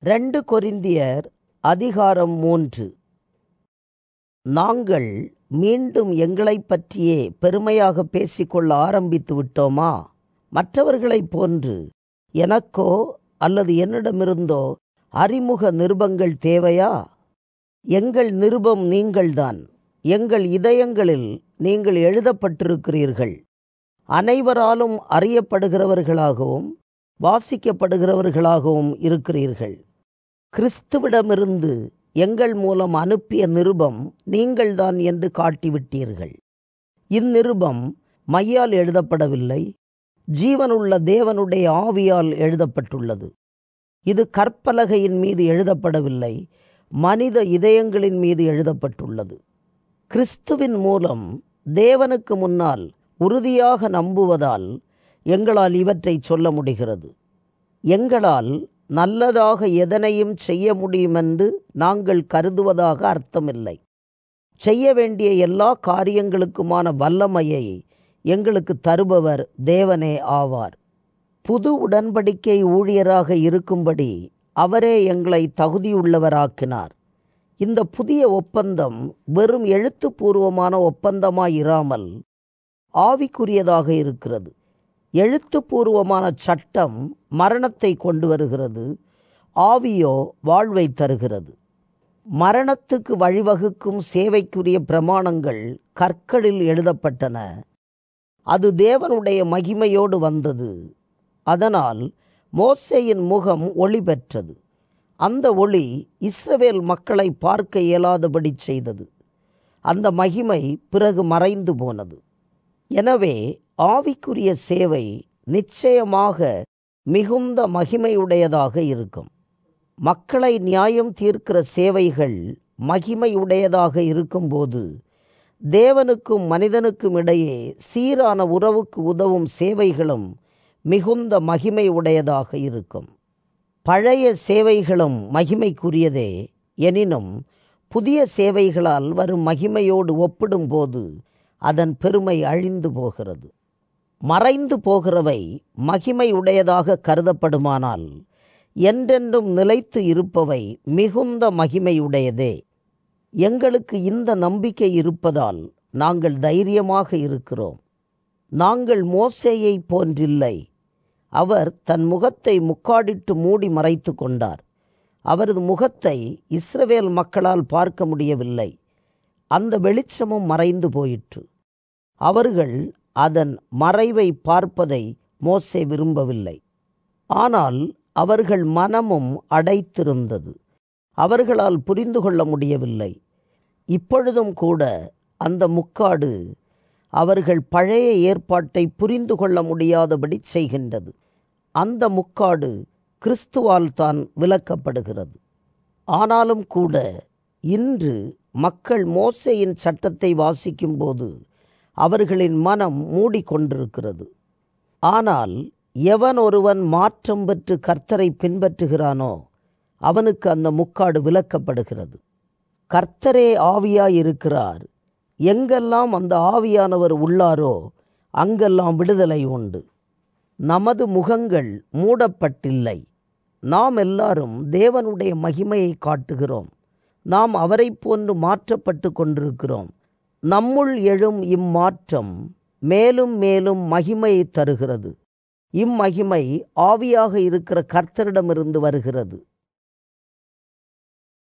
ரெண்டு கொரிந்தியர் அதிகாரம் மூன்று நாங்கள் மீண்டும் எங்களைப் பற்றியே பெருமையாக பேசிக்கொள்ள ஆரம்பித்து விட்டோமா மற்றவர்களைப் போன்று எனக்கோ அல்லது என்னிடமிருந்தோ அறிமுக நிருபங்கள் தேவையா எங்கள் நிருபம் நீங்கள்தான் எங்கள் இதயங்களில் நீங்கள் எழுதப்பட்டிருக்கிறீர்கள் அனைவராலும் அறியப்படுகிறவர்களாகவும் வாசிக்கப்படுகிறவர்களாகவும் இருக்கிறீர்கள் கிறிஸ்துவிடமிருந்து எங்கள் மூலம் அனுப்பிய நிருபம் நீங்கள்தான் என்று காட்டிவிட்டீர்கள் இந்நிருபம் மையால் எழுதப்படவில்லை ஜீவனுள்ள தேவனுடைய ஆவியால் எழுதப்பட்டுள்ளது இது கற்பலகையின் மீது எழுதப்படவில்லை மனித இதயங்களின் மீது எழுதப்பட்டுள்ளது கிறிஸ்துவின் மூலம் தேவனுக்கு முன்னால் உறுதியாக நம்புவதால் எங்களால் இவற்றை சொல்ல முடிகிறது எங்களால் நல்லதாக எதனையும் செய்ய முடியுமென்று நாங்கள் கருதுவதாக அர்த்தமில்லை செய்ய வேண்டிய எல்லா காரியங்களுக்குமான வல்லமையை எங்களுக்கு தருபவர் தேவனே ஆவார் புது உடன்படிக்கை ஊழியராக இருக்கும்படி அவரே எங்களை தகுதியுள்ளவராக்கினார் இந்த புதிய ஒப்பந்தம் வெறும் எழுத்துப்பூர்வமான ஒப்பந்தமாயிராமல் ஆவிக்குரியதாக இருக்கிறது எழுத்துப்பூர்வமான சட்டம் மரணத்தை கொண்டு வருகிறது ஆவியோ வாழ்வை தருகிறது மரணத்துக்கு வழிவகுக்கும் சேவைக்குரிய பிரமாணங்கள் கற்களில் எழுதப்பட்டன அது தேவனுடைய மகிமையோடு வந்தது அதனால் மோசேயின் முகம் ஒளி பெற்றது அந்த ஒளி இஸ்ரவேல் மக்களை பார்க்க இயலாதபடி செய்தது அந்த மகிமை பிறகு மறைந்து போனது எனவே ஆவிக்குரிய சேவை நிச்சயமாக மிகுந்த மகிமையுடையதாக இருக்கும் மக்களை நியாயம் தீர்க்கிற சேவைகள் மகிமையுடையதாக இருக்கும்போது தேவனுக்கும் மனிதனுக்கும் இடையே சீரான உறவுக்கு உதவும் சேவைகளும் மிகுந்த மகிமை உடையதாக இருக்கும் பழைய சேவைகளும் மகிமைக்குரியதே எனினும் புதிய சேவைகளால் வரும் மகிமையோடு ஒப்பிடும்போது அதன் பெருமை அழிந்து போகிறது மறைந்து போகிறவை மகிமை உடையதாக கருதப்படுமானால் என்றென்றும் நிலைத்து இருப்பவை மிகுந்த மகிமையுடையதே எங்களுக்கு இந்த நம்பிக்கை இருப்பதால் நாங்கள் தைரியமாக இருக்கிறோம் நாங்கள் மோசேயை போன்றில்லை அவர் தன் முகத்தை முக்காடிட்டு மூடி மறைத்து கொண்டார் அவரது முகத்தை இஸ்ரவேல் மக்களால் பார்க்க முடியவில்லை அந்த வெளிச்சமும் மறைந்து போயிற்று அவர்கள் அதன் மறைவை பார்ப்பதை மோசே விரும்பவில்லை ஆனால் அவர்கள் மனமும் அடைத்திருந்தது அவர்களால் புரிந்து கொள்ள முடியவில்லை இப்பொழுதும் கூட அந்த முக்காடு அவர்கள் பழைய ஏற்பாட்டை புரிந்து கொள்ள முடியாதபடி செய்கின்றது அந்த முக்காடு கிறிஸ்துவால் தான் விலக்கப்படுகிறது ஆனாலும் கூட இன்று மக்கள் மோசையின் சட்டத்தை வாசிக்கும்போது அவர்களின் மனம் மூடிக்கொண்டிருக்கிறது ஆனால் எவன் ஒருவன் மாற்றம் பெற்று கர்த்தரை பின்பற்றுகிறானோ அவனுக்கு அந்த முக்காடு விலக்கப்படுகிறது கர்த்தரே ஆவியாயிருக்கிறார் எங்கெல்லாம் அந்த ஆவியானவர் உள்ளாரோ அங்கெல்லாம் விடுதலை உண்டு நமது முகங்கள் மூடப்பட்டில்லை நாம் எல்லாரும் தேவனுடைய மகிமையை காட்டுகிறோம் நாம் அவரை போன்று மாற்றப்பட்டு கொண்டிருக்கிறோம் நம்முள் எழும் இம்மாற்றம் மேலும் மேலும் மகிமையை தருகிறது இம்மகிமை ஆவியாக இருக்கிற கர்த்தரிடமிருந்து வருகிறது